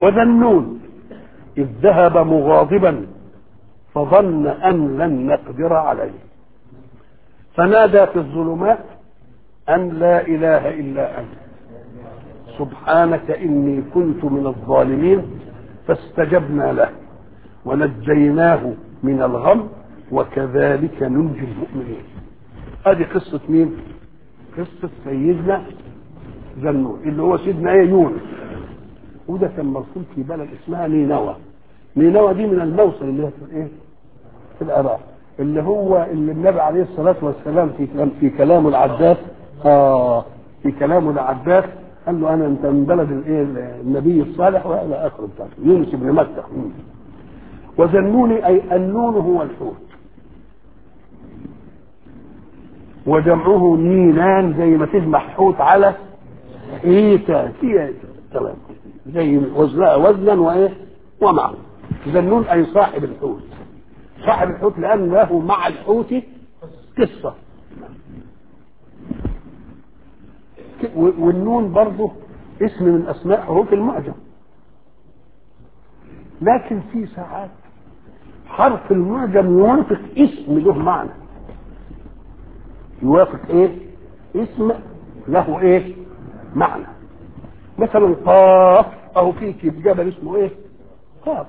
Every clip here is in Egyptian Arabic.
وذا النون إذ ذهب مغاضبا فظن أن لن نقدر عليه فنادى في الظلمات أن لا إله إلا أنت سبحانك إني كنت من الظالمين فاستجبنا له ونجيناه من الغم وكذلك ننجي المؤمنين هذه قصة مين؟ قصة سيدنا ذنون اللي هو سيدنا ايه يونس وده كان مرسول في بلد اسمها نينوى نينوى دي من الموصل اللي هي في الايه؟ في العراق اللي هو اللي النبي عليه الصلاة والسلام في كلام في كلامه العباس اه في كلامه العباس قال له انا انت من بلد الايه النبي الصالح والى اخره بتاعته يونس بن مكه وذنوني اي النون هو الحوت وجمعه نينان زي ما تجمع حوت على ايتا في تمام زي وزنها وزنا وايه ومعنى ذنون اي صاحب الحوت صاحب الحوت لان له مع الحوت قصه والنون برضه اسم من اسماء حروف المعجم لكن في ساعات حرف المعجم يوافق اسم له معنى يوافق ايه اسم له ايه معنى مثلا قاف او في جبل اسمه ايه قاف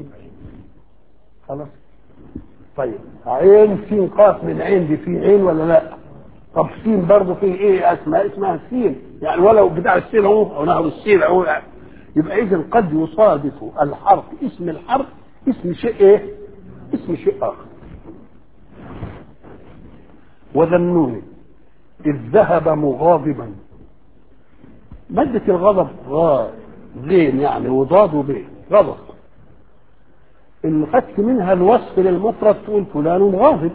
خلاص طيب عين سين قاف من عين دي في عين ولا لا طب سين برضه في ايه اسماء اسمها السين يعني ولو بتاع السين اهو او نهر السين اهو يعني. يبقى اذا قد يصادف الحرف اسم الحرف اسم شيء ايه اسم شيء اخر وذنون إذ ذهب مغاضبا مادة الغضب غا زين يعني وضاد وبين غضب إن خدت منها الوصف للمفرد تقول فلان غاضب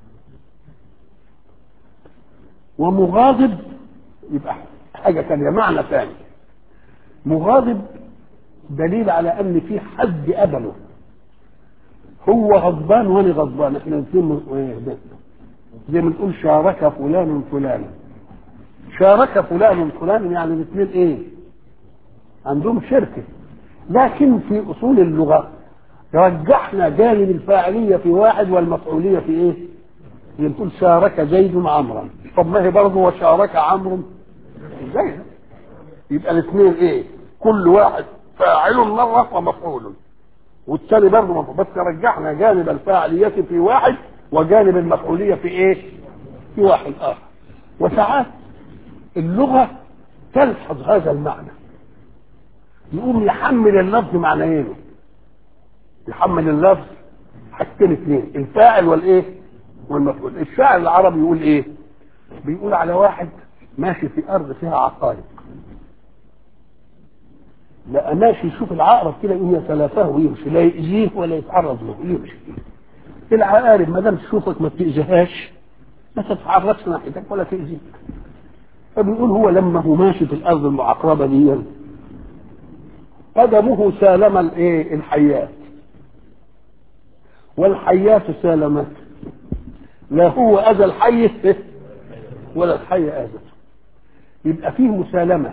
ومغاضب يبقى حاجة ثانية معنى ثاني مغاضب دليل على ان في حد قبله هو غضبان وانا غضبان احنا الاثنين زي ما نقول شارك فلان فلانا شارك فلان فلان يعني الاثنين ايه عندهم شركه لكن في اصول اللغه رجحنا جانب الفاعليه في واحد والمفعوليه في ايه زي تقول شارك زيد عمرا طب ما هي برضه وشارك عمرو زيد يبقى الاثنين ايه كل واحد فاعل مرة ومفعول والثاني برضه مفعول بس رجحنا جانب الفاعلية في واحد وجانب المفعولية في ايه؟ في واحد آخر وساعات اللغة تلحظ هذا المعنى يقوم يحمل اللفظ معنيين يحمل اللفظ حاجتين اثنين الفاعل والايه؟ والمفعول الشاعر العربي يقول ايه؟ بيقول على واحد ماشي في ارض فيها عقارب لا ماشي يشوف العقرب كده يقوم يتلافاه ويمشي لا يأذيه ولا يتعرض له يمشي العقارب ما دام تشوفك ما بتأذيهاش ما تتعرضش ناحيتك ولا تأذيك فبيقول هو لما هو ماشي في الارض المعقربه دي قدمه سالم الايه الحيات والحيات سالمته لا هو اذى الحي ولا الحي اذته يبقى فيه مسالمه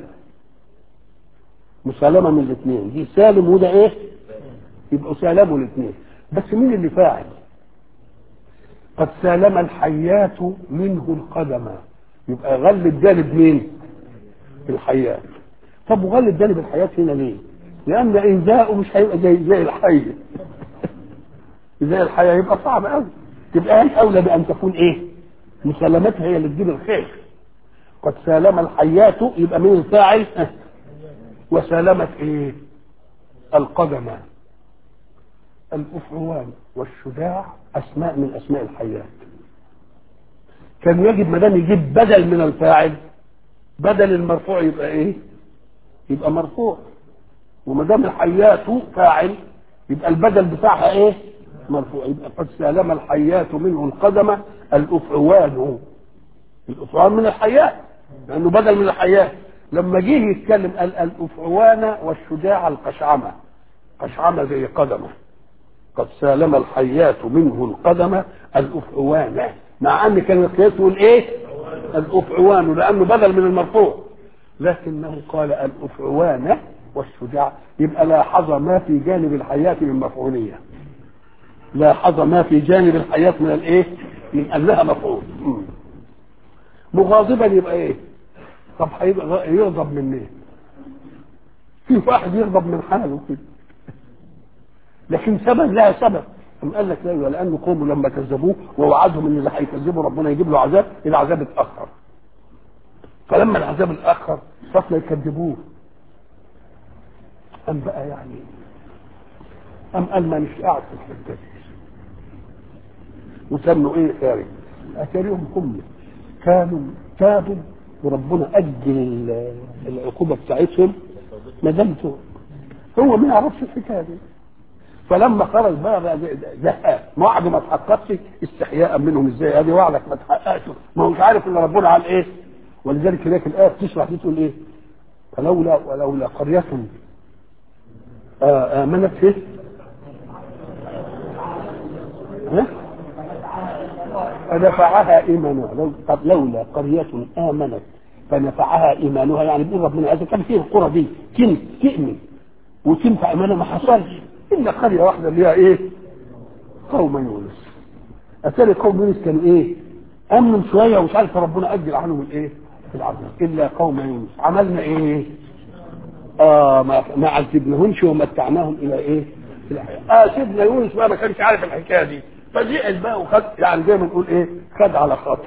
مسالمه من الاثنين دي سالم وده ايه يبقوا سالموا الاثنين بس مين اللي فاعل قد سالم الحيات منه القدم يبقى غلب جانب مين الحيات طب وغلب جانب الحياة هنا ليه لان انزاؤه مش هيبقى زي زي الحي زي الحياة يبقى صعب قوي تبقى هي اولى بان تكون ايه مسالمتها هي اللي تجيب الخير قد سالم الحيات يبقى مين الفاعل وسالمت ايه القدم الافعوان والشجاع اسماء من اسماء الحيات كان يجب ما دام يجيب بدل من الفاعل بدل المرفوع يبقى ايه يبقى مرفوع وما دام الحيات فاعل يبقى البدل بتاعها ايه مرفوع يبقى قد سالم الحيات منه القدم الافعوان الافعوان من الحيات لانه بدل من الحيات لما جه يتكلم قال الافعوان والشجاع القشعمه قشعمه زي قدمه قد سالم الحيات منه القدم الافعوان مع ان كان القياس يقول ايه الافعوان لانه بدل من المرفوع لكنه قال الافعوان والشجاع يبقى لاحظ ما في جانب الحياة من مفعولية لاحظ ما في جانب الحياة من الايه من انها مفعول مم. مغاضبا يبقى ايه طب هيبقى يغضب من ايه في واحد يغضب من حاله كده لكن سبب لها سبب أم قال لك لا لأن قوم لما كذبوه ووعدهم ان اللي هيكذبوا ربنا يجيب له عذاب العذاب اتأخر فلما العذاب اتأخر فصل يكذبوه أم بقى يعني أم قال ما مش قاعد في الحتة دي وسموا ايه خارج اتاريهم هم كانوا تابوا وربنا اجل العقوبه بتاعتهم ما دامته هو ما يعرفش الحكايه دي فلما خرج بقى بقى زهقان وعده ما تحققش استحياء منهم ازاي ادي وعدك ما تحققش ما هو مش عارف ان ربنا على ايه ولذلك هناك الايه بتشرح دي تقول ايه فلولا ولولا قريه امنت فيه ها فنفعها ايمانها لو طب لولا قريه امنت فنفعها ايمانها يعني بيقول ربنا اذا كان فيه القرى دي كنت تؤمن وتنفع ايمانها ما حصلش الا قريه واحده اللي هي ايه؟ قوم يونس اتاري قوم يونس كانوا ايه؟ امنوا شويه ومش عارف ربنا اجل عنهم الايه؟ العذاب الا قوم يونس عملنا ايه؟ اه ما, ما عذبناهمش ومتعناهم الى ايه؟ الى الحياه اه سيدنا يونس بقى ما كانش عارف الحكايه دي فزعل بقى وخد يعني زي ما نقول ايه؟ خد على خاطر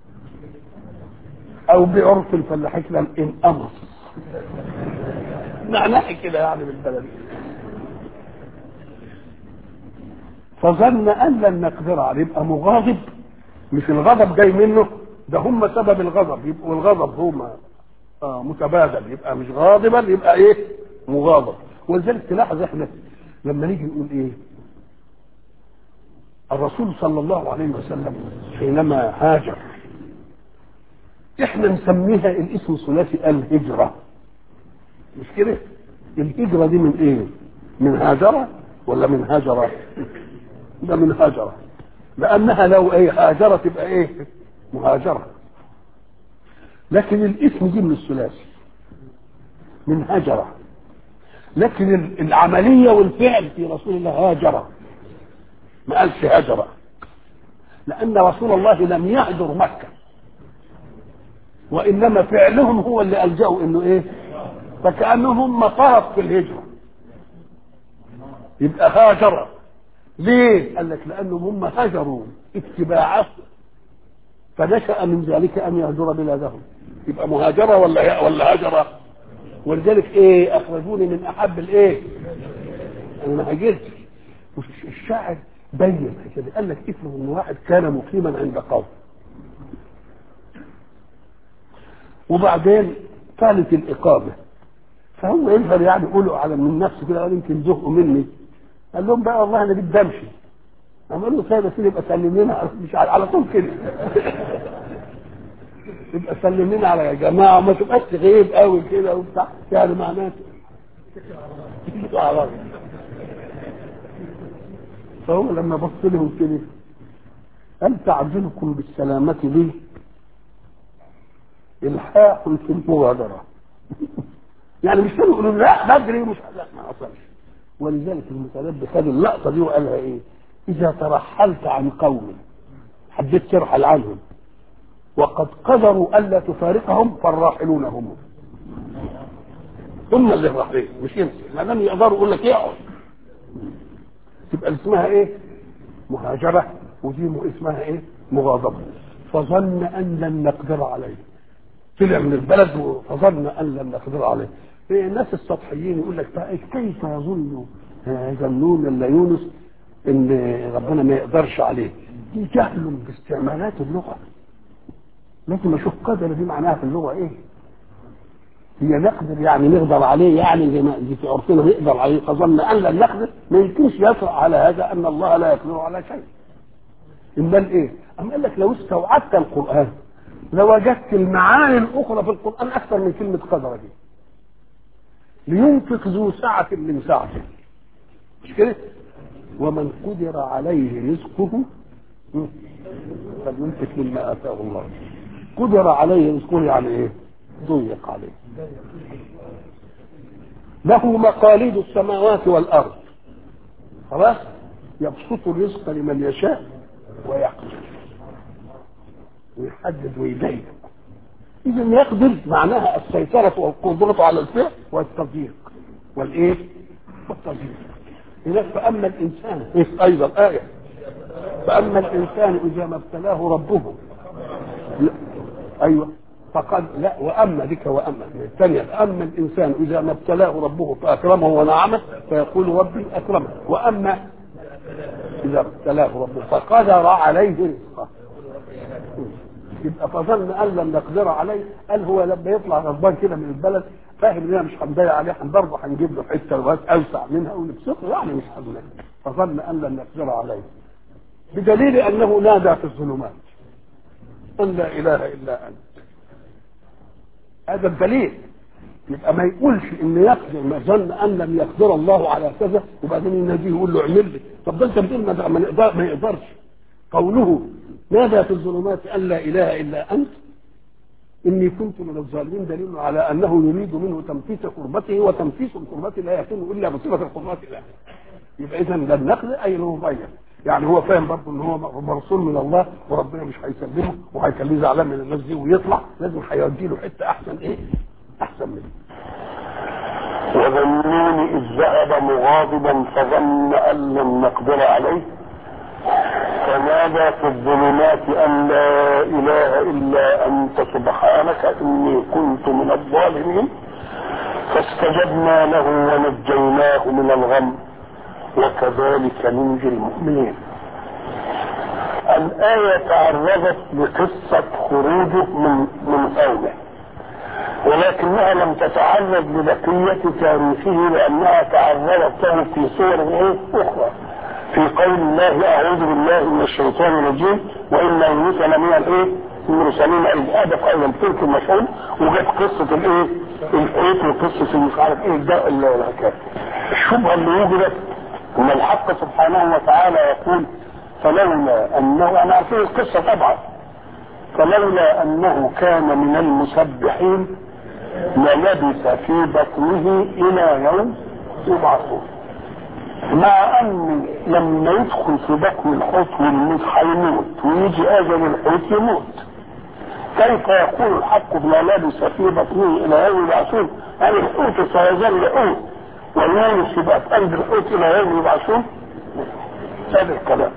او بعرف الفلاحين كده انقمص معناها كده يعني بالبلدي فظن ان لن نقدر عليه يبقى مغاضب مش الغضب جاي منه ده هم سبب الغضب يبقوا الغضب هما آه متبادل يبقى مش غاضبا يبقى ايه مغاضب ولذلك تلاحظ احنا لما نيجي نقول ايه الرسول صلى الله عليه وسلم حينما هاجر احنا نسميها الاسم الثلاثي الهجرة مش كده الهجرة دي من ايه من هاجرة ولا من هاجرة ده من هاجرة لانها لو ايه هاجرة تبقى ايه مهاجرة لكن الاسم دي من الثلاثي من هاجرة لكن العملية والفعل في رسول الله هاجرة ما قالش هاجرة لأن رسول الله لم يهجر مكة وإنما فعلهم هو اللي ألجأوا إنه إيه فكأنهم هم طرف في الهجرة يبقى هاجر ليه؟ قال لك لأنهم هم هجروا اتباعه فنشأ من ذلك أن يهجر بلادهم يبقى مهاجرة ولا ولا هجرة ولذلك إيه أخرجوني من أحب الإيه؟ أنا ما هاجرتش الشاعر بين كده قال لك افرض ان واحد كان مقيما عند قوم وبعدين كانت الاقامه فهو يقدر يعني يقولوا على من نفسه كده قال يمكن زهقوا مني قال لهم بقى والله انا بدي امشي قال له طيب يا سيدي يبقى سلم لنا مش على طول كده يبقى سلم لنا على يا جماعه ما تبقاش غريب قوي كده وبتاع يعني معناته فهو لما بص لهم كده هل تعجلكم بالسلامة لي إلحاح في المغادرة يعني مش كانوا يقولوا لا بدري مش لا ما حصلش ولذلك المتنبي خد اللقطة دي وقالها إيه إذا ترحلت عن قوم حبيت ترحل عنهم وقد قدروا ألا تفارقهم فالراحلون هم هم اللي الراحلين مش انت ما دام يقدروا يقول لك اقعد تبقى اسمها ايه مهاجرة ودي اسمها ايه مغاضبة فظن ان لن نقدر عليه طلع من البلد فظن ان لن نقدر عليه إيه الناس السطحيين يقول لك كيف يظن ظنون الا يونس ان ربنا ما يقدرش عليه دي جهل باستعمالات اللغه لازم اشوف قدر دي معناها في اللغه ايه هي نقدر يعني نقدر عليه يعني زي ما دي في عرفنا نقدر عليه فظن ان لن نقدر ما يمكنش يطرأ على هذا ان الله لا يقدر على شيء امال ايه؟ أم قال لك لو استوعبت القران لوجدت المعاني الاخرى في القران اكثر من كلمه قدر دي لينفق ذو سعة من سعته مش كده؟ ومن قدر عليه رزقه فلينفق مما اتاه الله قدر عليه رزقه يعني ايه؟ ضيق عليه له مقاليد السماوات والارض خلاص يبسط الرزق لمن يشاء ويقدر ويحدد ويضيق اذا يقدر معناها السيطره والقدره على الفعل والتضييق والايه والتضييق هناك فاما الانسان إيه ايضا ايه فاما الانسان اذا ما ابتلاه ربه لا. ايوه فقد لا واما بك واما الثانيه اما الانسان اذا ما ابتلاه ربه فاكرمه ونعمه فيقول ربي اكرمه واما اذا ابتلاه ربه فقدر عليه رزقه يبقى فظن ان لم نقدر عليه قال هو لما يطلع غضبان كده من البلد فاهم اننا مش هنضيع عليه هنضربه هنجيب له حته لغايه اوسع منها ونبسطه يعني مش هنضيع فظن ان لم نقدر عليه بدليل انه نادى في الظلمات ان لا اله الا انت هذا الدليل يبقى ما يقولش ان يقدر ما ظن ان لم يقدر الله على كذا وبعدين يناديه يقول له اعمل لي طب ده انت بتقول ما ما يقدر- ما يقدرش قوله نادى في الظلمات ان لا اله الا انت اني كنت من الظالمين دليل على انه يريد منه تنفيس قربته وتنفيس القربة لا يكون الا بصفه القربة له يبقى اذا ده النقل اي انه مغير يعني هو فاهم برضه ان هو مرسول من الله وربنا مش هيسلمه وهيخليه زعلان من الناس دي ويطلع لازم هيودي له حته احسن ايه؟ احسن منه وذنون إذ ذهب مغاضبا فظن أن لم نقدر عليه فنادى في الظلمات أن لا إله إلا أنت سبحانك إني كنت من الظالمين فاستجبنا له ونجيناه من الغم وكذلك ننجي المؤمنين الآية تعرضت لقصة خروجه من من قومه ولكنها لم تتعرض لبقية تاريخه لأنها تعرضت له في صور إيه؟ أخرى في قول الله أعوذ بالله من الشيطان الرجيم وإن يونس لمن الإيه؟ المرسلين إذ أبق إلى الفلك المشحون وجت قصة الإيه؟ الحوت وقصة مش عارف إيه ده اللي الحكاية الشبهة اللي وجدت أن الحق سبحانه وتعالى يقول فلولا أنه أنا عارفين القصة طبعا فلولا انه كان من المسبحين للبث في بطنه الى يوم يبعثون مع ان لما يدخل في بطن الحوت والموت هيموت ويجي اجل الحوت يموت كيف يقول الحق لا لبث في بطنه الى يوم يبعثون يعني الحوت سيظل حوت واليونس يبقى في قلب الحوت الى يوم يبعثون هذا الكلام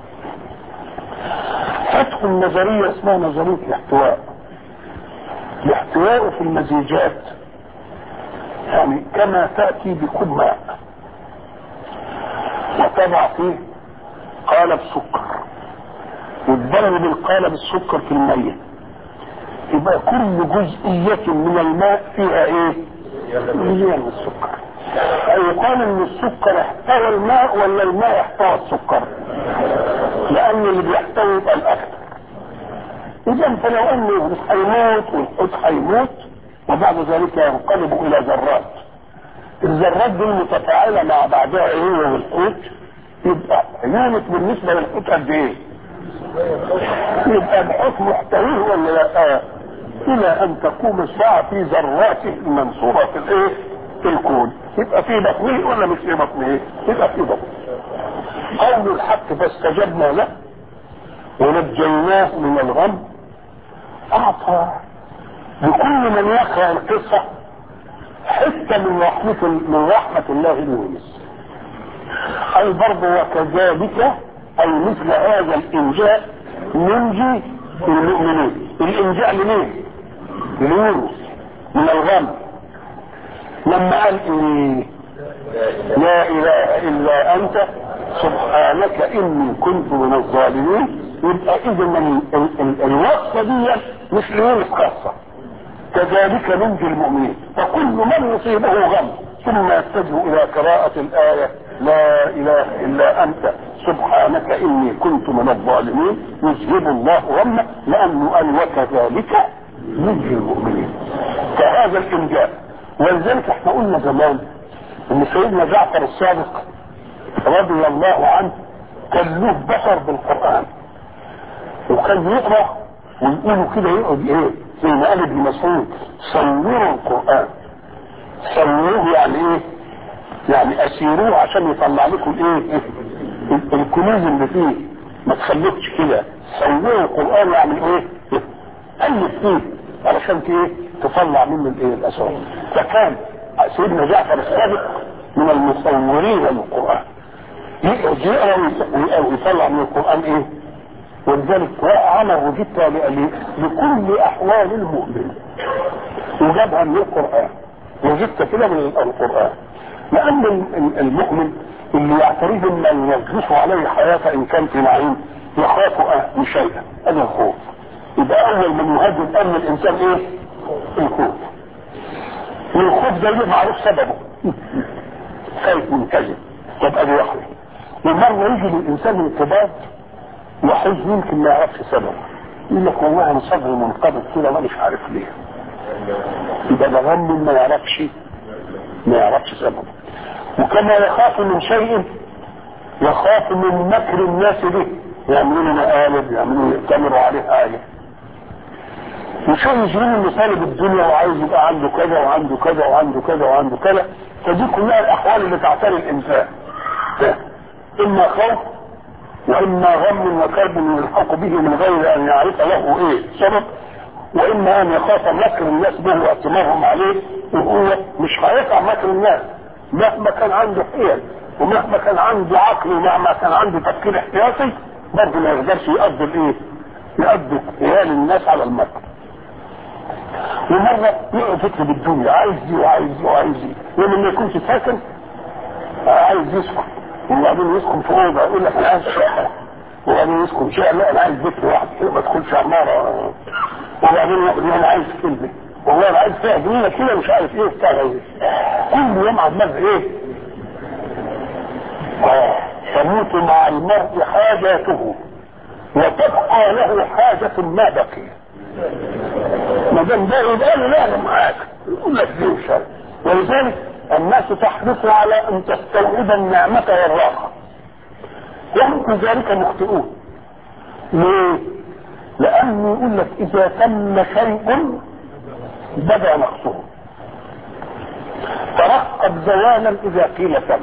فتح النظرية اسمها نظرية الاحتواء الاحتواء في المزيجات يعني كما تأتي بكوب ماء وتضع فيه قالب سكر وتضرب القالب السكر في المية يبقى كل جزئية من الماء فيها ايه؟ مليان من السكر يقال ان السكر احتوى الماء ولا الماء احتوى السكر لان اللي بيحتوي يبقى الاكثر اذا فلو انه مش هيموت والحوت هيموت وبعد ذلك ينقلب الى ذرات الذرات دي متفاعله مع بعضها ايه والحوت يبقى يونس بالنسبه للحوت قد ايه؟ يبقى الحوت محتويه ولا لا؟ الى ان تقوم الساعه في ذراته المنصوره في الايه؟ في الكون يبقى في بطنه ولا مش في بطنه؟ يبقى في بطنه قول الحق فاستجبنا له ونجيناه من الغم اعطى لكل من يقرا القصه حته من رحمه من رحمه الله ليونس اي برضه وكذلك اي مثل هذا الانجاء ننجي المؤمنين الانجاء لمين؟ ليونس من الغم لما قال إيه لا اله الا انت سبحانك اني كنت من الظالمين يبقى اذا الوصفه دي مش ليونس خاصه كذلك ننجي المؤمنين فكل من يصيبه غم ثم يتجه الى قراءة الآية لا إله إلا أنت سبحانك إني كنت من الظالمين يذهب الله غمه لأنه قال وكذلك ننجي المؤمنين فهذا الإنجاز ولذلك احنا قلنا زمان ان سيدنا جعفر الصادق رضي الله عنه كان له بصر بالقرآن وكان يقرأ ويقولوا كده يقعد ايه زي ما قال ابن مسعود صوروا القرآن صوروه يعني ايه يعني اسيروه عشان يطلع لكم ايه الكنوز اللي فيه ما تخلوكش كده سووا القران يعني ايه الف فيه علشان ايه تطلع منه الايه الاسرار فكان سيدنا جعفر الصادق من المصورين للقران يقرا ويطلع من القران ايه ولذلك عمل روجيتا لكل احوال المؤمن وجابها من القران روجيتا كده من القران لان المؤمن اللي يعتريه ما ينغص عليه حياته ان كان في نعيم يخاف من شيئا هذا الخوف يبقى اول من يهدد امن الانسان ايه؟ الخوف والخوف ده معروف سببه خايف من كذب يبقى دي واحده ومره يجي للانسان انقباض وحزن يمكن ما يعرفش سببه يقول لك والله انا صدري منقبض كده وانا مش عارف ليه يبقى ده غم ما يعرفش ما يعرفش سببه وكما يخاف من شيء يخاف من مكر الناس به يعملون مقالب يعملون يأتمروا عليه آية وشو يجرون مصالب الدنيا وعايز يبقى عنده كذا وعنده كذا وعنده كذا وعنده كذا فدي كلها الأحوال اللي تعتري الإنسان إما خوف وإما غم وكرب يلحق به من غير أن يعرف له إيه سبب وإما أن يخاف مكر الناس به واتمارهم عليه وهو مش هيقع مكر الناس مهما كان عنده حيل ومهما كان عنده عقل ومهما كان عنده تفكير احتياطي برضه ما يقدرش يقضي الايه؟ يقضي حيال الناس على المكر. ومرة يقعد فكر بالدنيا عايز دي وعايز دي وعايز دي لما ما يكونش ساكن عايز يسكن وبعدين يسكن في اوضه يقول لك انا عايز شقه وبعدين يسكن شقه لا انا عايز بيت لوحدي ما ادخلش عماره وبعدين يقول انا عايز كلمه والله انا عايز فيها جنينه كده مش عارف ايه بتاع كل يوم عمال ايه اه تموت مع المرء حاجاته وتبقى له حاجة ما بقي ما دام ده يبقى له لا معاك يقول لك دي وشر ولذلك الناس تحرص على ان تستوعب النعمة والراحة وهم في ذلك مخطئون ليه؟ لأنه يقول لك إذا تم شيء بدا نقصه ترقب زوالا إذا قيل تم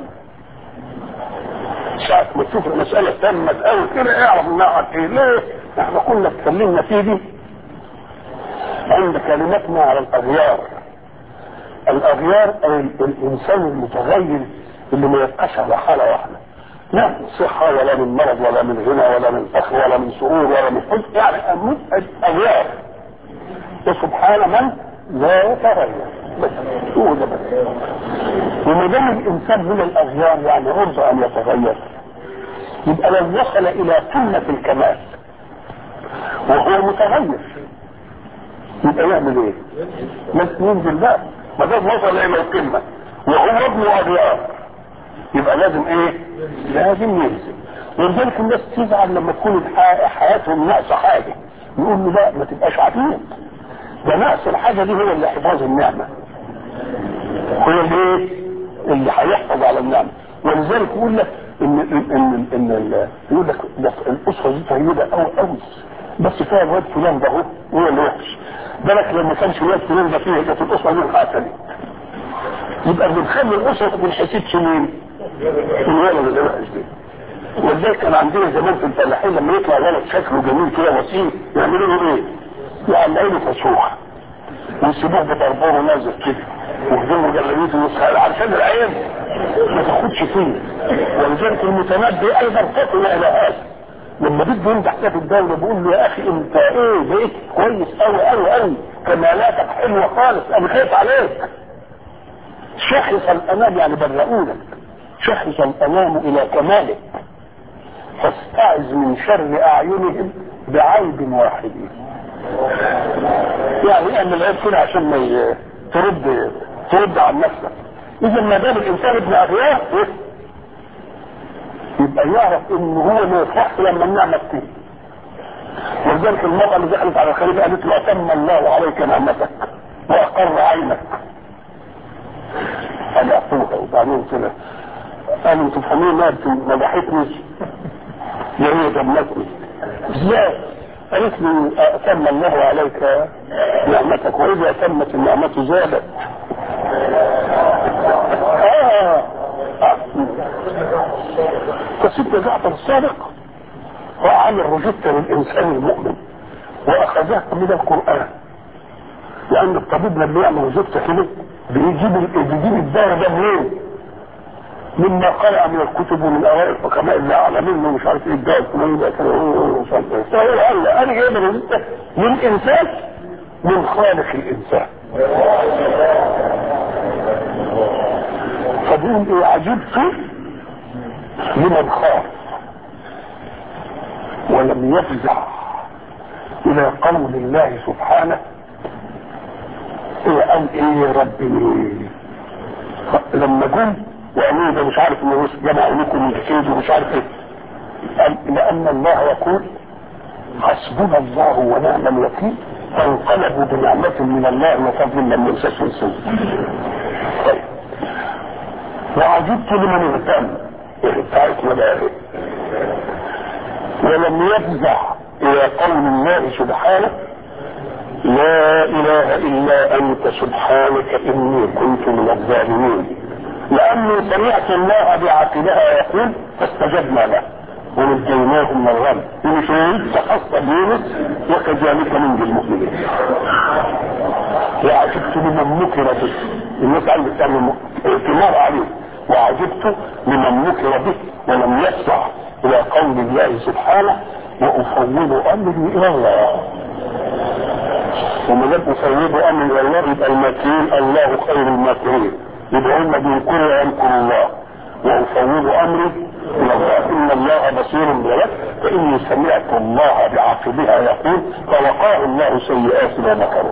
ساعة ما تشوف المسألة تمت أوي كده اعرف انها ايه ليه؟ احنا كنا اتكلمنا فيه دي عند كلمتنا على الأغيار الأغيار أي الإنسان المتغير اللي ما يبقاش على حالة واحدة لا من صحة ولا من مرض ولا من غنى ولا من فخر ولا من سرور ولا من حزن يعني أغيار وسبحان من لا يتغير بس هو ده بس وما دام الانسان من الاغيار يعني عرض ان يتغير يبقى لو وصل الى قمه الكمال وهو متغير يبقى يعمل ايه؟ لازم ينزل بقى ما دام وصل الى القمه وهو ابن اغيار يبقى لازم ايه؟ لازم ينزل ولذلك الناس تزعل لما تكون حياتهم ناقصه حاجه يقول له لا ما تبقاش عفيف ده نقص الحاجه دي هو اللي حفاظ النعمه هو اللي اللي هيحفظ على النعمه ولذلك يقول لك ان ان ان, إن يقول لك ده الاسره دي طيبه قوي قوي بس فيها الواد فلان ده هو هو اللي وحش بالك لما كانش الواد فلان ده فيه كانت الاسره دي انقسمت يبقى بنخلي الاسره ما بنحسبش مين؟ الولد اللي وحش ده ولذلك كان عندنا زمان في الفلاحين لما يطلع ولد شكله جميل كده وسيم يعملوا له ايه؟ يعلقوا له فسوخ ويسيبوه بطربوره نازل كده ويهزموا جلابيته ويسخر عشان العين ما تاخدش فيه ولذلك المتنبي ايضا فطن الى هذا لما بده يمدح في الدوله بيقول له يا اخي انت ايه بقيت كويس قوي قوي قوي كمالاتك حلوه خالص انا خايف عليك شخص الامام يعني برؤونك شخص الامام الى كمالك فاستعذ من شر اعينهم بعيب واحد يعني اعمل عيب كده عشان ما ي- ترد ترد عن نفسك اذا ما دام الانسان ابن اغيار يبقى يعرف ان هو ما يفرحش لما النعمه تيجي ولذلك المرأة اللي دخلت على الخليفة قالت له أتم الله عليك نعمتك وأقر عينك قال أخوها وبعدين كده قالوا انتوا فاهمين ما مدحتني يا هي جنتني ازاي؟ قالت لي أتم الله عليك نعمتك وإذا تمت النعمة زادت آه فسيدنا جعفر الصادق هو عامل روجيتا للانسان المؤمن واخذها من القران لان الطبيب لما يعمل روجيتا كده بيجيب بيجيب الدواء ده منين؟ مما قرأ من الكتب ومن اوائل الحكماء اللي اعلى منه مش عارف ايه الدواء الفلاني ده كده فهو قال انا جايب الروجيتا للانسان من خالق الانسان فبيقول ايه عجبت لمن خاف ولم يفزع الى قول الله سبحانه ايه قال ايه يا ربي لما جم وقالوا ده مش عارف انه جمع لكم الكيد ومش عارف ايه قال لان الله يقول حسبنا الله ونعم الوكيل فانقلبوا بنعمة من الله وفضل لم يمسسهم سوء طيب وعجبت لمن اهتم بتاعتنا بقى ولم يفزع الى قول الله سبحانه لا اله الا انت سبحانك اني كنت من الظالمين لاني سمعت الله بعقلها يقول فاستجبنا له ونجيناه من الغم ومشهود تخص بيونس وكذلك ننجي المؤمنين وعجبت لمن نكر به الناس عايزه تعمل ائتمار عليه وعجبت لمن نكر به ولم يسع الى قول الله سبحانه وافوض امري الى الله وما دام افوض امري الى الله يبقى الماكرين الله خير الماكرين يبقى هم بينكروا ينكر الله وافوض امري الى الله ان الله بصير بالعباد فاني سمعت الله بعقبها يقول فوقاه الله سيئات ما مكروا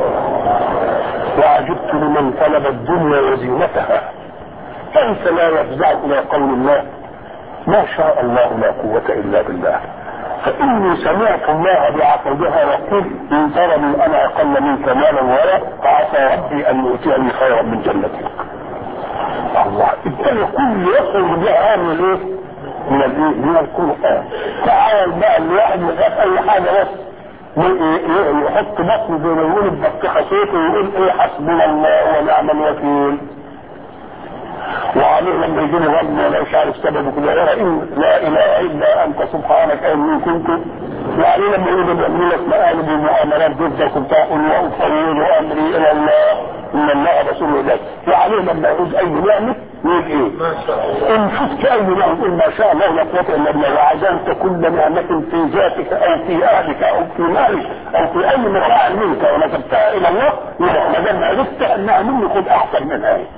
وعجبت لمن طلب الدنيا وزينتها كيف لا يفزع الى قول الله ما شاء الله لا قوة الا بالله فاني سمعت الله بعقبها يقول ان ترني انا اقل منك مالا ولا فعسى ربي ان يؤتيني خيرا من جنتك الله الدنيا كل يخرج بها من الايه؟ من الايه؟ من القران تعال بقى الواحد يخاف اي حاجه بس يحط بطنه زي ما يقول بفتحه صوته ويقول ايه حسبنا الله ونعم الوكيل وعليه لما يجيني رب ولا مش عارف سببه كده يرى ان لا اله الا انت سبحانك اني كنت وعليه لما يقول بيعملوا لك مقالب ومؤامرات ضدك وتقول وافوض امري الى الله ان الله رسول الله وعليه لما يعوز اي نعمه يقول ايه؟ ان شفت اي نعمه يقول ما شاء الله لا قوه الا بالله وعزمت كل نعمه في ذاتك او في اهلك او في مالك او في اي متاع منك ونسبتها الى الله يبقى ما دام عرفت انها مني خد احسن منها ايه؟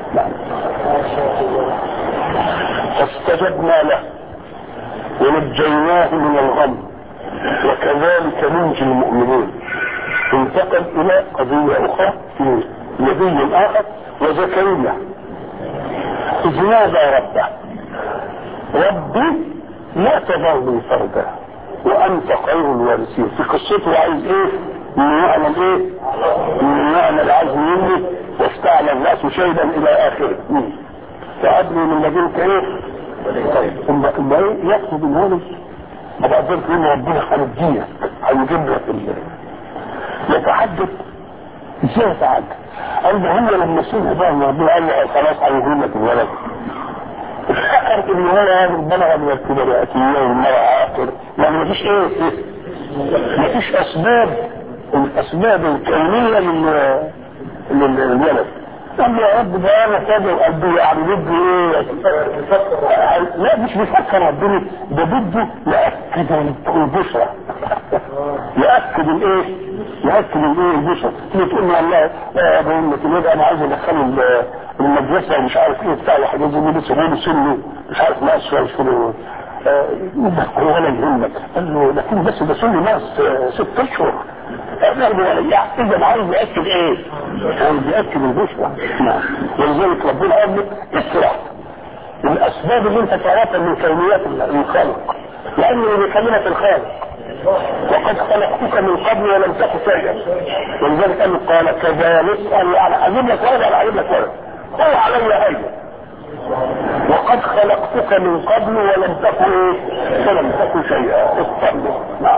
فاستجبنا له ونجيناه من الغم وكذلك ننجي المؤمنين انتقل الى قضية اخرى في نبي اخر وزكريا اذ نادى ربه ربي لا تذرني فردا وانت خير الوارثين في قصته عايز ايه؟ انه يعمل ايه؟ انه يعمل عزم مني واستعلى الناس شيدا الى اخره فابني من لدنك ايه؟ طيب ثم ثم ايه؟ يقصد ان هذا ما بقدرش ان ربنا هيديك هيجيب لك يتحدث ازاي يتحدث؟ قال ده هو لما سمع بقى ان ربنا قال له خلاص هيجيب لك الولد افتكرت ان هو هذا بلغ من الكبرياتيه والمرأة عاقر يعني مفيش ايه مفيش اسباب الاسباب الكونيه لل للولد قال يا رب ده انا كده وقلبي يعني بدي ايه لا مش بيفكر ربنا ده بده ياكد البشرى ياكد الايه ياكد الايه البشرى تيجي تقول لي والله بقول لك الواد انا عايز ادخله المدرسه ومش عارف ايه بتاع وحاجات زي دي لسه بيقولوا سنه مش عارف ناقص شويه مش كده يقول ولا يهمك قال له لكن بس ده سنه ناس ست اشهر اذا عايز ياكد ايه؟ عايز ياكد البشرى نعم ولذلك ربنا قال لك اسرع الاسباب اللي انت تعرفها من كونيات الخالق لانه اللي بيكلمك الخالق وقد خلقتك من قبل ولم تك شيئا ولذلك قال قال كذلك قال يعني اجيب لك ولد انا اجيب لك ولد هو علي هيا وقد خلقتك من قبل ولم تكن ولم تكن شيئا اطمن نعم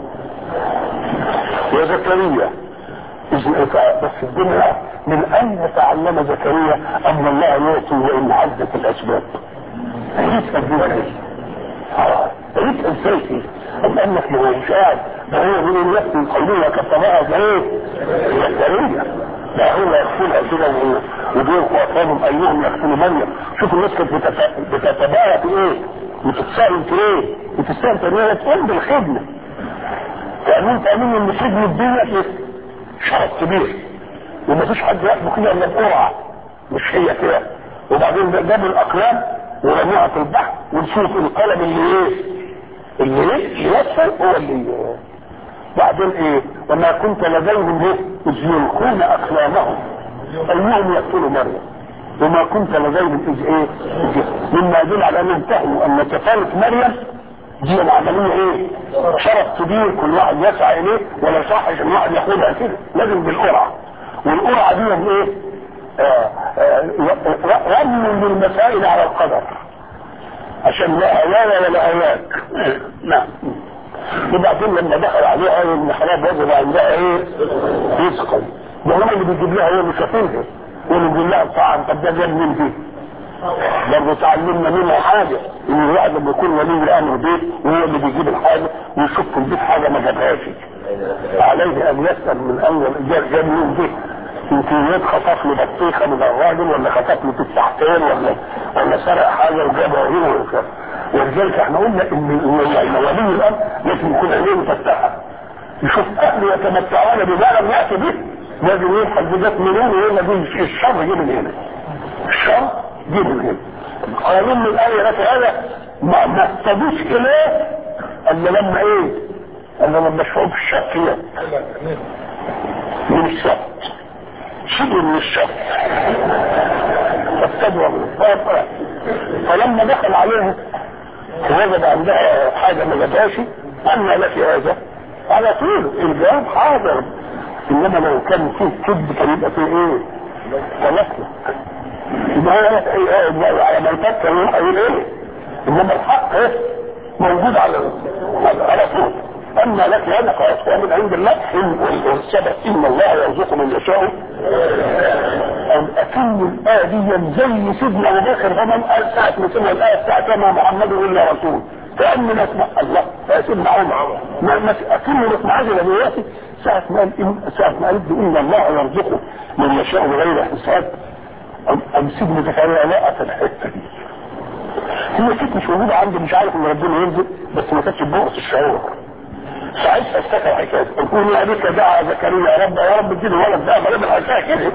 وزكريا بس الدنيا من اين تعلم زكريا ان الله يعطي وان عزت الاسباب عرفتها ازاي عرفتها ازاي كده أم قال لك ما هو مش قاعد ده هو من النفس القولية كالطبيعة زي ايه؟ البشرية ده هو يقتلها كده ودول اطفالهم ايهم يقتلوا مريم شوف الناس كانت بتتباهى في ايه؟ بتتساءل في ايه؟ بتتساءل في ايه؟ تقوم بالخدمة تأمين تأمين ان خدمة الدنيا شرط كبير ومفيش حد ياخده كده الا بقرعة مش هي كده وبعدين جابوا الاقلام ورموها في البحر ونشوف القلم اللي ايه اللي ايه يوصل هو اللي بعدين ايه وما كنت لديهم ايه اذ يلقون اقلامهم ايهم يقتلوا مريم وما كنت لديهم اذ ايه مما يدل على ان انتهوا ان كفاله مريم دي العمليه ايه شرف كبير كل واحد يسعى اليه ولا يصحش ان واحد ياخدها كده لازم بالقرعه والقرعه دي ايه رمي للمسائل على القدر عشان لا هوانا ولا هواك نعم وبعدين لما دخل عليها قال ان حرام وجب عندها ايه يسقل ده هو اللي بيجيب لها هو اللي شافينها هو اللي بيجيب لها الطعام طب ده جاب مين دي برضه تعلمنا منها حاجة ان الواحد لما يكون ولي الامر بيت وهو اللي بيجيب الحاجة ويشوف في البيت حاجة ما جابهاش عليه ان يسأل من اول جاب مين دي يمكن يد خطف له بطيخه من الراجل ولا خطف له تفاحتين ولا ولا سرق حاجه وجابها هنا وكذا ولذلك احنا قلنا ان ولي الامر لازم يكون عينيه مفتحه يشوف اهله يتمتعون بما لم ياتي به لازم يبحث بذات منين ويقول دي الشر جه من هنا الشر جه من هنا قانون من الايه لك هذا ما ما اهتدوش اليه الا لما ايه؟ الا لما شعوب الشك من الشك شبه من الشر فابتدوا فلما دخل عليها وجد عندها حاجه ما جابهاش أن لك هذا على طول الجواب حاضر انما لو كان فيه كذب كان يبقى فيه ايه؟ تلكلك يبقى هو على ما يفكر يقول ايه؟ انما الحق ايه؟ موجود على على طول اما لك هذا فهو من عند الله والسبب ان الله يرزق من يشاء اكن الايه دي زي سيدنا ابو بكر فمن قال ساعه ما سمع الايه بتاعت ما محمد الا رسول كان ما اسمع الله سيدنا عمر ما ما اكن ما اسمعش دلوقتي ساعه ما قال ساعه ما قال ان الله يرزقه من يشاء بغير حساب ام سيدنا زكريا لا في الحته دي هي كانت مش موجوده عندي مش عارف ان ربنا ينزل بس ما كانتش بنقص الشعور ساعتها افتكر حكايه يقول يا بك دعا زكريا يا رب يا رب اديني ولد ده ما لم الحكايه كده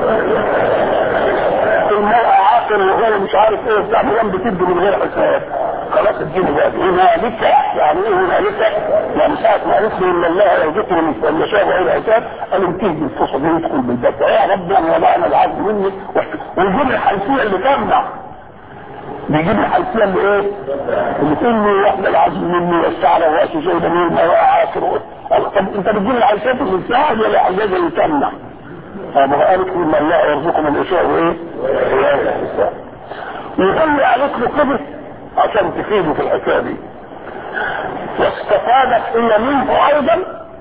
المرأة عاقل وهو مش عارف ايه بتاع مريم بتدي من غير حساب خلاص اديني بقى هنالك يعني ايه هنالك يعني ساعة ما قالت له ان الله يرزقني من يشاء بغير حساب قال انتهي بالفرصة دي يدخل بالباب يا رب انا وضعنا العبد مني ويجيب الحيثية اللي تمنع بيجيب الحيثية اللي ايه؟ اللي تقول له واحدة العزم مني والسعر راسه زي ده مين ما عاصر طب انت بتجيب الحيثية اللي تساعد ولا الحيثية اللي تمنع؟ فما قالت ان الله يرزق من يشاء وايه؟ ويخلي عليك له كده عشان تفيده في الحكايه دي واستفادت هي منه ايضا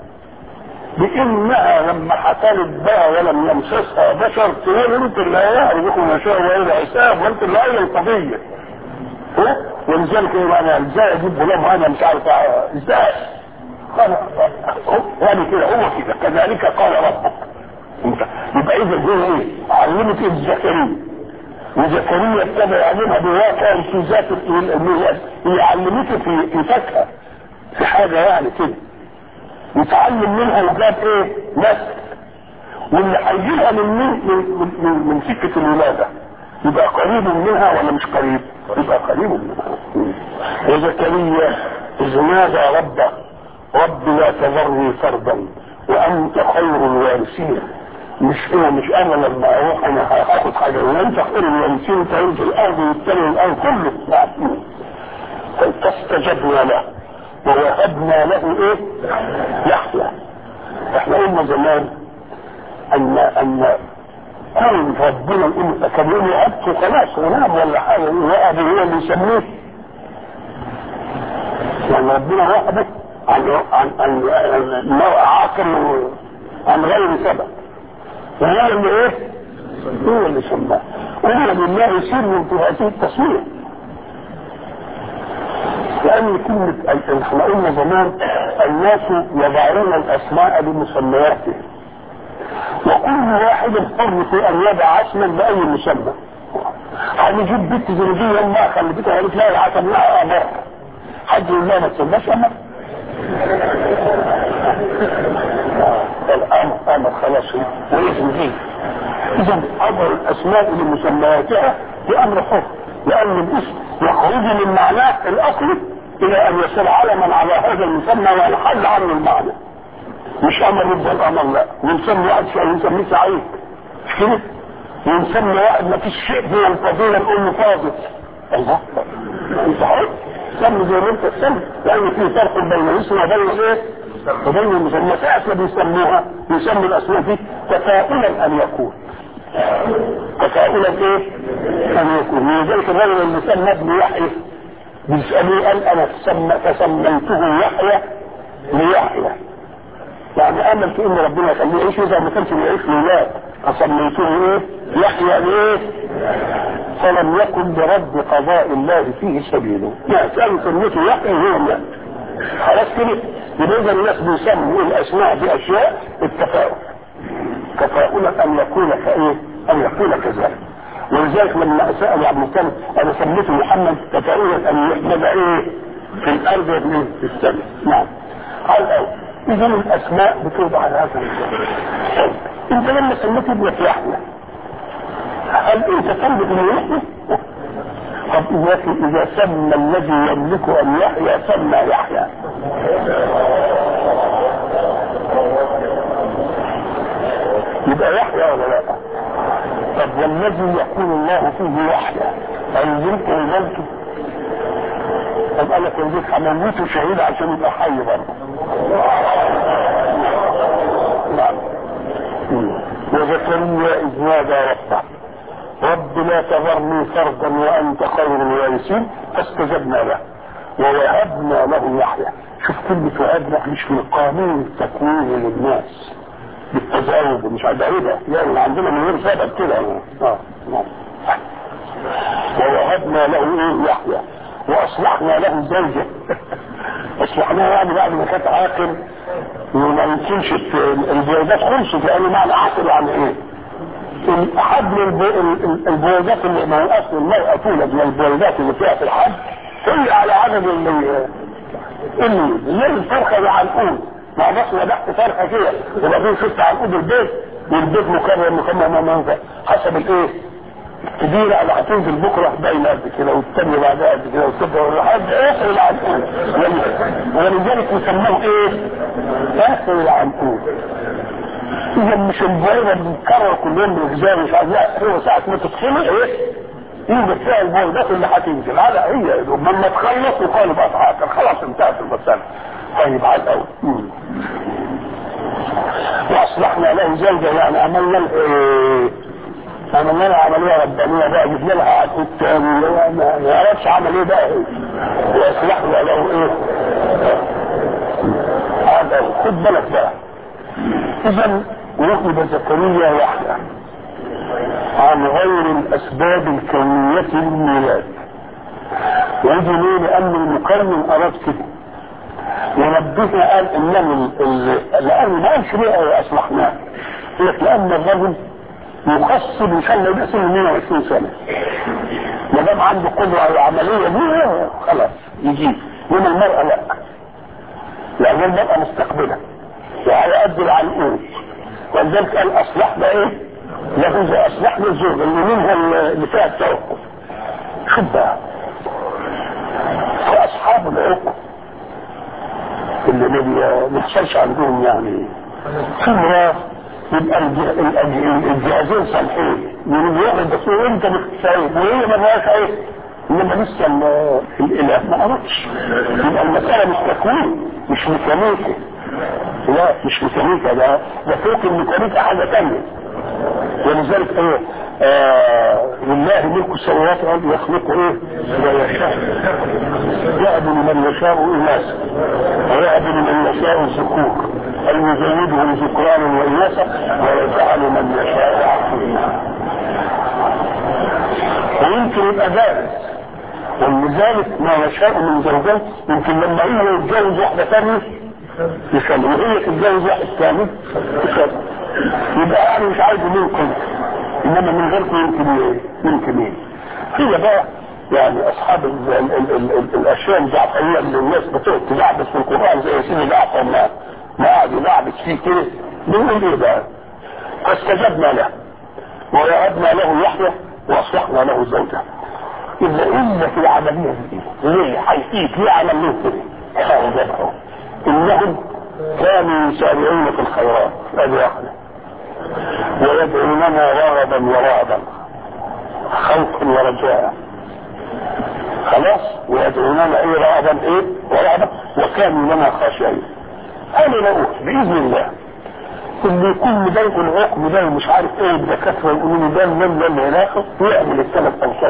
بانها لما حصلت بها ولم يمسسها بشر تقول انت اللي يعرف ما شاء الله حساب وانت اللي هي القضيه ولذلك ايه بقى ازاي اجيب غلام انا مش عارف ازاي قال يعني كده هو كده كذلك قال ربك يبقى اذا هو ايه علمت زكريا وزكريا ابتدى يعلمها بواقع امتيازات هي علمته في في فاكهه في حاجه يعني كده يتعلم منها وجاب ايه نسل واللي هيجيبها من من من, من, من سكه الولاده يبقى قريب منها ولا مش قريب؟ يبقى قريب منها وزكريا اذ نادى ربه رب لا تذرني فردا وانت خير الوارثين مش انا مش انا لما اروح انا هاخد حاجه وانت خير الوارثين انت في الارض والتاني الارض كله فاستجبنا له ووهبنا له ايه؟ يحيى احنا قلنا زمان ان ان كون ربنا يقول كان يقول وهبته خلاص ونام ولا حاجه وهب هو اللي يسميه يعني ربنا وهبك عن عن عن المرأة عاقل عن غير سبب وهو اللي ايه؟ هو اللي سماه وهو لله سر في هذه التصوير لأن كلمة احنا قلنا زمان الناس يضعون الأسماء بمسمياتهم وكل واحد حر في أن يضع اسما بأي مسمى هنجيب بنت زوجية ما خليتها قالت لا العسل لا أمر حد يقول لا ما تسماش أمر الأمر أمر خلاص واسم فيه إذا أمر الأسماء لمسمياتها بأمر حر لأن الاسم يخرج من معناه الأصلي إلى أن يصير علما على هذا المسمى وينحل عنه المعنى مش أمر يبقى الأمر لا ونسمي واحد شيء ونسميه سعيد مش كده؟ ونسمي واحد ما فيش شيء من الفضيلة نقول له فاضل الله أنت حر سمي زي ما أنت تسمي لأن في فرق بين الاسم وبين إيه؟ وبين المسمى ساعة بيسموها بيسموا الأسماء دي تفاؤلا أن يكون تفاؤلا ايه؟ ان يكون ولذلك الرجل اللي سمى ابن يحيى بيسألوه قال انا تسمى فسميته يحيى ليحيى يعني امل في ان ربنا يخليه يعيش اذا ما كانش بيعيش ولاد فسميته ايه؟ يحيى ليه؟ فلم يكن برد قضاء الله فيه سبيله لا كان سميته يحيى هو مات خلاص كده يبقى اذا الناس بيسموا الاسماء باشياء التفاؤل تفاؤلا ان يكون كايه؟ ان يكون كذلك ولذلك لما سال عبد المطلب انا سميته محمد تفاؤلا ان يحمد ايه؟ في الارض ومن في السماء نعم على الاول اذا الاسماء بتوضع على هذا النظام انت لما سميت ابنك يحيى هل انت تملك انه يحيى؟ طب اذا اذا سمى الذي يملك ان يحيى سمى يحيى يبقى يحيى ولا لا؟ طب والذي يقول الله فيه يحيى أنزلت الملك طب قال لك انزلت هموته شهيد عشان يبقى حي برضه نعم وزكريا إذ نادى ربه رب لا تذرني فردا وأنت خير الوارثين فاستجبنا له ووهبنا له يحيى شوف كلمة وهبنا مش من قانون التكوين للناس بالتزاوج مش بعيدة يعني عندنا من غير سبب كده اه ووهبنا له ايه يحيى واصلحنا له زوجه اصلحناها يعني بعد ما كانت عاقل وما يمكنش البويضات خلصت لان معنى عاقل يعني ايه؟ حبل البويضات اللي ما هو اصل المرأة تولد من البويضات اللي فيها في الحب هي على عدد اللي اللي زي الفرخة العنقود ما بس وضعت فرخه كده وبعدين شفت عنقود البيت والبيت مكرر مكمل ما منفع حسب الايه؟ كبيرة اللي هتنزل بكرة باينة قد كده والتانية بعدها قد كده والصبح لحد اخر العنقود ولذلك يسموه ايه؟ اخر العنقود اذا مش البويضة بتتكرر كل يوم بالغذاء مش عارف لا هو ساعة ما تتخلق ايه؟ يوجد فيها البويضات اللي هتنزل على هي لما تخلص يقال بقى خلاص انتهت المسألة طيب على الاول واصلحنا له زوجه يعني عملنا ايه عملنا لها عمليه ربانيه بقى جبنا لها عقد تاني ما يعرفش عمل ايه بقى واصلحنا له ايه هذا خد بالك بقى اذا وهب زكريا يحيى عن غير الاسباب الكونيه للميلاد ويجي ليه لان المكون اراد كده وربنا قال انه لان ما قالش ليه اصلحناه لك لان الرجل يخص ان شاء الله يبقى سنه 120 سنه ما دام عنده قدره على العمليه دي خلاص يجيب انما المراه لا لان المراه مستقبله وعلى قد العنقود ولذلك قال اصلحنا ايه؟ له زي اصلحنا الزوج اللي منها اللي فيها التوقف شوف بقى فاصحاب العقد اللي ما بيحصلش عندهم يعني خبرة يبقى الجهازين صالحين من واحد بس انت بتساعد وهي ما فيهاش عيب انما لسه الاله ما قرأتش يبقى المسألة مش تكوين مش ميكانيكا لا مش ميكانيكا ده ده فوق الميكانيكا حاجة تانية ولذلك ايه آه لله ملك السماوات والارض يخلق ايه ما يشاء يأبن من يشاء اناثا ويأبن من يشاء الذكور أن يزودهم ذكرانا وإناثا ويجعل من يشاء عقيما ويمكن يبقى دارس ولذلك ما يشاء من زوجين يمكن لما هو يتجوز واحده ثانيه يخلي وهي تتجوز واحد ثاني يخلي يبقى يعني مش عايز منكم انما من غيركم يمكن ايه؟ يمكن ايه؟ هي بقى يعني اصحاب ال ال ال ال ال الاشياء الجعفريه اللي الناس بتقعد تلعبس في القران زي سيدي جعفر ما ما قعد يلعبس فيه كده بيقول ايه بقى؟ فاستجبنا له ووهبنا له يحيى واصلحنا له زوجه الا الا في العمليه دي ليه حيثيك ليه عمل ليه كده؟ قالوا ذبحوا انهم كانوا يسارعون في الخيرات هذه واحده ويدعوننا رغبا ورهبا خوفا ورجاء خلاص ويدعوننا ايه رغبا ايه ورهبا وكانوا لنا خاشعين انا نقول باذن الله اللي يكون مضايق العقم ده ومش عارف ايه الدكاتره يقولوا له ده من ده العلاقه ويعمل الثلاث اوساط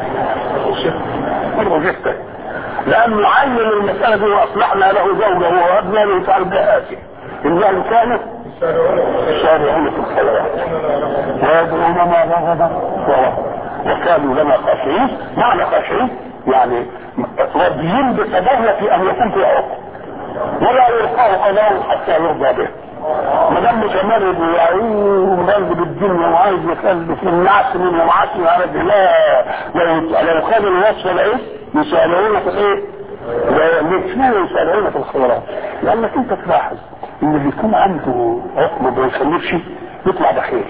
مره جدا لانه علم المساله دي واصلحنا له زوجه ووهبنا له فعل جهاته انهم كانوا يسارعون في الخيرات ويدعوننا رغبا ورهبا وكانوا لنا خاشعين معنى خاشعين يعني راضيين بقضايا في ان يكون في عقم ولا يلقاه قضاء حتى يرضى به ما دام متمرد ومغلب بالدنيا وعايز يخلف النعس من ومعاش من عرب لا لو لو خد الوصف ده ايه يسالون في ايه؟ ليش يسالون في الخيرات؟ لانك انت تلاحظ ان اللي يكون عنده عقم ما بيخلفش يطلع بخير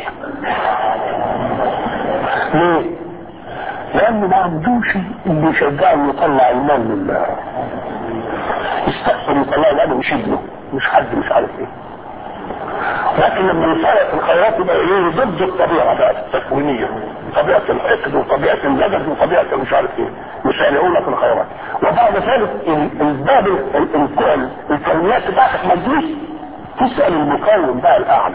ليه؟ لانه ما عندوش اللي يشجعه انه يطلع المال لله يستغفر يطلع الاب مش ابنه مش حد مش عارف ايه لكن لما يسارع في الخيرات يبقى ايه ضد الطبيعه بقى التكوينيه طبيعه الحقد وطبيعه الندب وطبيعه مش عارف ايه يسارعون في الخيرات وبعد ذلك الباب الكونيات بتاعتك ما تجيش تسال المكون بقى الاعلى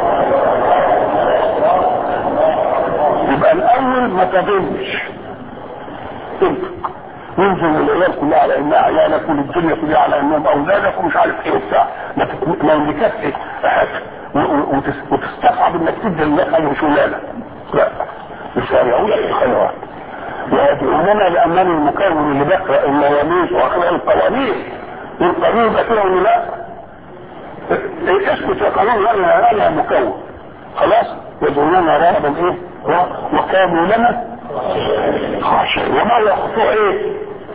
يبقى الاول ما تظنش انفق ينزل العيال كلها على انها عيالك والدنيا كلها على انهم اولادك ومش عارف ايه وبتاع ما يملككش حاجه وتستصعب انك تدي لله حاجه مش ولاده لا يسارعون في الخيرات ويدعوننا لانني المكون اللي بقرا المواميس واخلاق القوانين والقانون يبقى كده ولا لا؟ اسكت يا قانون انا انا مكون خلاص يدعوننا رغبا ايه؟ وكانوا لنا خاشعين وما يخطئ ايه؟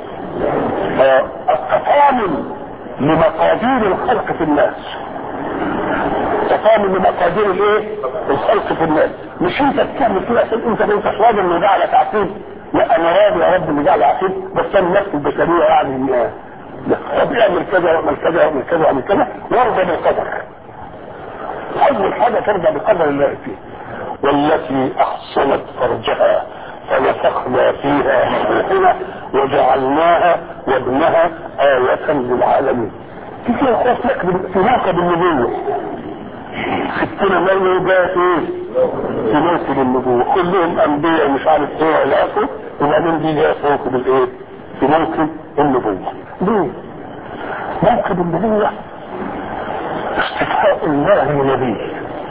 التفاهم لمقادير الخلق في الناس تفاهم لمقادير الايه؟ الخلق في الناس مش انت تكمل كده عشان انت ما انتش راضي انه جعلك عقيم لا انا راضي يا رب انه جعل عقيم بس انا نفس البشريه يعني طب اعمل كذا واعمل كذا واعمل كذا واعمل كذا وارضى بالقدر اول حاجه ترضى بقدر الله فيه والتي احصنت فرجها فنفخنا فيها روحنا وجعلناها وابنها آية للعالمين. كيف يخاف لك في موكب النبوة؟ ستنا مريم جاءت ايه؟ في موكب النبوة، كلهم أنبياء مش عارف ايه إلى آخره، وبعدين دي جاءت في موكب الايه؟ في موكب النبوة. ليه؟ موكب النبوة استدعاء الله لنبيه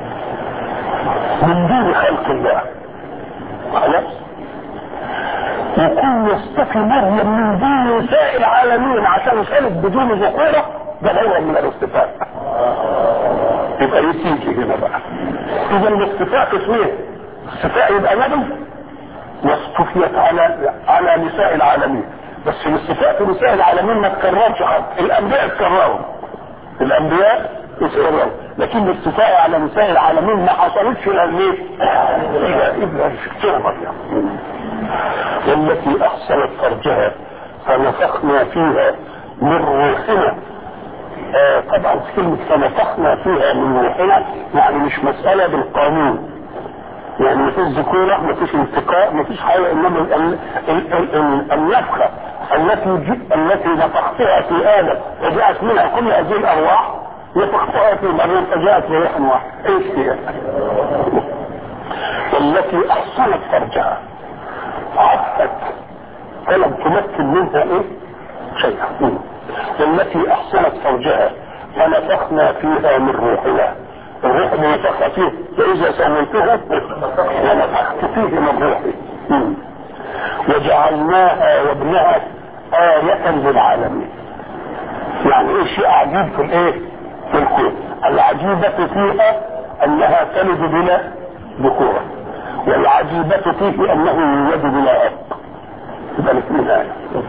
من دون خلق الله. خلاص؟ يكون يصطفي مريم من دون نساء العالمين عشان كانت بدون ذكوره ده نوع من الاصطفاء يبقى يتيجي هنا بقى اذا الاصطفاء قسمين اصطفاء يبقى نبي واصطفيت على على نساء العالمين بس الاصطفاء في نساء العالمين ما تكررش حد الانبياء اتكرروا الانبياء اتكرروا لكن الاصطفاء على نساء العالمين ما حصلتش الا ليه؟ الا الا مريم والتي احصنت فرجها فنفخنا فيها من روحنا آه طبعا كلمة فنفخنا فيها من روحنا يعني مش مسألة بالقانون يعني ما فيش ذكورة ما فيش انتقاء ما فيش حاجة انما ال- ال- ال- ال- النفخة التي جئ التي نفختها في آدم وجاءت منها كل هذه الأرواح نفختها في مريم فجاءت بروح واحد ايش هي؟ والتي أحصنت فرجها عفت فلم تمكن منها ايه شيئا والتي احسنت فرجها فنفخنا فيها من روحنا الروح اللي نفخ فيه فاذا سويته ونفخت فيه من روحي وجعلناها وابنها آية للعالمين يعني ايه شيء عجيب في الايه في الكون العجيبة فيها انها تلد بلا ذكورة والعجيبة فيه انه يولد بلا اب يبقى الاثنين آية